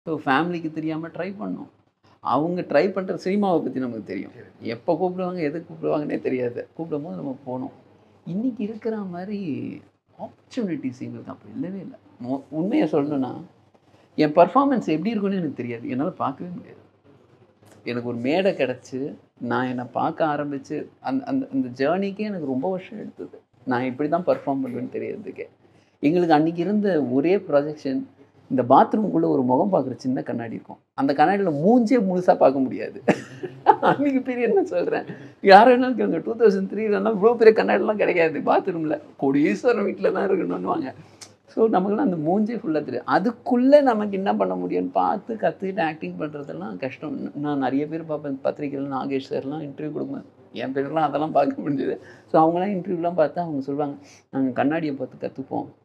so ஃபேமிலிக்கு தெரியாமல் try பண்ணோம் அவங்க ட்ரை பண்ணுற சினிமாவை பற்றி நமக்கு தெரியும் எப்போ கூப்பிடுவாங்க எது கூப்பிடுவாங்கன்னே தெரியாது கூப்பிடும் போது நம்ம போனோம் இன்றைக்கி இருக்கிற மாதிரி ஆப்பர்ச்சுனிட்டிஸ் எங்களுக்கு அப்படி இல்லவே இல்லை மொ- உண்மையை சொல்லணும்னா என் பர்ஃபார்மன்ஸ் எப்படி இருக்கும்னு எனக்கு தெரியாது என்னால் பார்க்கவே முடியாது எனக்கு ஒரு மேடை கிடச்சி நான் என்னை பார்க்க ஆரம்பித்து அந்த அந்த அந்த ஜேர்னிக்கே எனக்கு ரொம்ப வருஷம் எடுத்தது நான் இப்படி தான் பர்ஃபார்ம் பண்ணுவேன்னு தெரியறதுக்கே எங்களுக்கு அன்றைக்கி இருந்த ஒரே ப்ரொஜெக்ஷன் இந்த பாத்ரூம்குள்ளே ஒரு முகம் பார்க்குற சின்ன கண்ணாடி இருக்கும் அந்த கண்ணாடியில் மூஞ்சே முழுசாக பார்க்க முடியாது அன்றைக்கி பீரியட் நான் சொல்கிறேன் யார் வேணாலும் கேளுங்க டூ தௌசண்ட் த்ரீலலாம் இவ்வளோ பெரிய கண்ணாடிலாம் கிடையாது பாத்ரூமில் கொடீஸ்வரன் வீட்டில் தான் இருக்கணும்னுவாங்க ஸோ நமக்குலாம் அந்த மூஞ்சே ஃபுல்லாக தெரியும் அதுக்குள்ளே நமக்கு என்ன பண்ண முடியும்னு பார்த்து கற்றுக்கிட்டு ஆக்டிங் பண்ணுறதெல்லாம் கஷ்டம் நான் நிறைய பேர் பார்ப்பேன் பத்திரிக்கையில் நாகேஷ் சார்லாம் இன்டர்வியூ கொடுப்பேன் என் பேர்லாம் அதெல்லாம் பார்க்க முடிஞ்சது ஸோ அவங்களாம் இன்டர்வியூலாம் பார்த்தா அவங்க சொல்லுவாங்க நாங்கள் கண்ணாடியை பார்த்து கற்றுப்போம்